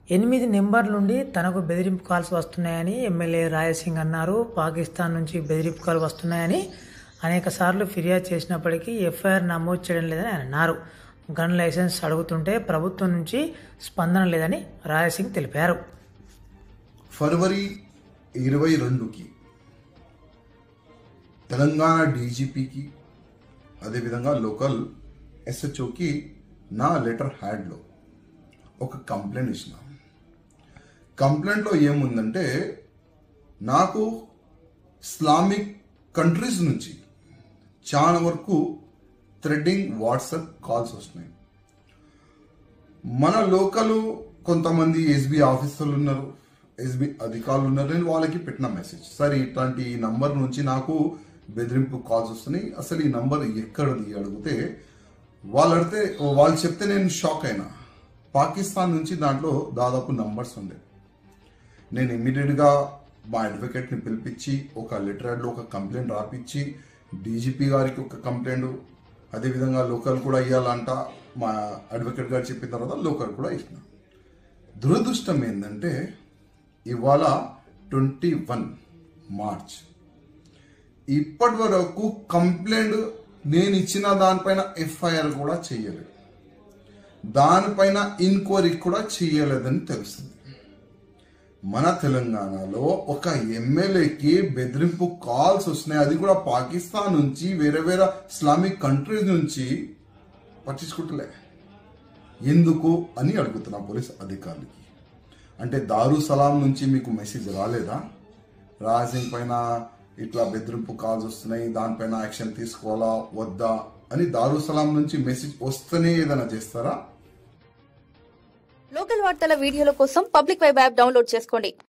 ఎనిమిది నెంబర్ల నుండి తనకు బెదిరింపు కాల్స్ వస్తున్నాయని ఎమ్మెల్యే రాయసింగ్ అన్నారు పాకిస్తాన్ నుంచి బెదిరింపు కాల్ వస్తున్నాయని అనేక సార్లు ఫిర్యాదు చేసినప్పటికీ ఎఫ్ఐఆర్ నమోదు చేయడం లేదని ఆయన అన్నారు గన్ లైసెన్స్ అడుగుతుంటే ప్రభుత్వం నుంచి స్పందన లేదని రాయసింగ్ తెలిపారు ఫిబ్రవరి ఇరవై రెండుకి తెలంగాణ డీజీపీకి అదేవిధంగా లోకల్ ఎస్హెచ్ఓకి నా లెటర్ హ్యాడ్లో ఒక కంప్లైంట్ ఇచ్చిన కంప్లైంట్లో ఏముందంటే నాకు ఇస్లామిక్ కంట్రీస్ నుంచి చాలా వరకు థ్రెడ్డింగ్ వాట్సాప్ కాల్స్ వస్తున్నాయి మన లోకల్ కొంతమంది ఎస్బీ ఆఫీసర్లు ఉన్నారు ఎస్బీ అధికారులు ఉన్నారు నేను వాళ్ళకి పెట్టిన మెసేజ్ సరే ఇట్లాంటి ఈ నంబర్ నుంచి నాకు బెదిరింపు కాల్స్ వస్తున్నాయి అసలు ఈ నంబర్ ఎక్కడది అడిగితే వాళ్ళు అడిగితే వాళ్ళు చెప్తే నేను షాక్ అయినా పాకిస్తాన్ నుంచి దాంట్లో దాదాపు నంబర్స్ ఉండే నేను ఇమ్మీడియట్గా మా అడ్వకేట్ని పిలిపించి ఒక లెటర్ యాడ్లో ఒక కంప్లైంట్ రాపిచ్చి డీజీపీ గారికి ఒక కంప్లైంట్ అదేవిధంగా లోకల్ కూడా ఇవ్వాలంట మా అడ్వకేట్ గారు చెప్పిన తర్వాత లోకల్ కూడా ఇచ్చిన దురదృష్టం ఏంటంటే ఇవాళ ట్వంటీ వన్ మార్చ్ ఇప్పటి వరకు కంప్లైంట్ నేను ఇచ్చిన దానిపైన ఎఫ్ఐఆర్ కూడా చేయలేదు దానిపైన ఎంక్వైరీ కూడా చేయలేదని తెలుస్తుంది మన తెలంగాణలో ఒక ఎమ్మెల్యేకి బెదిరింపు కాల్స్ వస్తున్నాయి అది కూడా పాకిస్తాన్ నుంచి వేరే వేరే ఇస్లామిక్ కంట్రీస్ నుంచి పట్టించుకుంటలే ఎందుకు అని అడుగుతున్నా పోలీస్ అధికారులకి అంటే దారు సలాం నుంచి మీకు మెసేజ్ రాలేదా రాసింగ్ పైన ఇట్లా బెదిరింపు కాల్స్ వస్తున్నాయి దానిపైన యాక్షన్ తీసుకోవాలా వద్దా అని దారు సలాం నుంచి మెసేజ్ వస్తేనే ఏదైనా చేస్తారా లోకల్ వార్తల వీడియోల కోసం పబ్లిక్ వెబ్ యాప్ డౌన్లోడ్ చేసుకోండి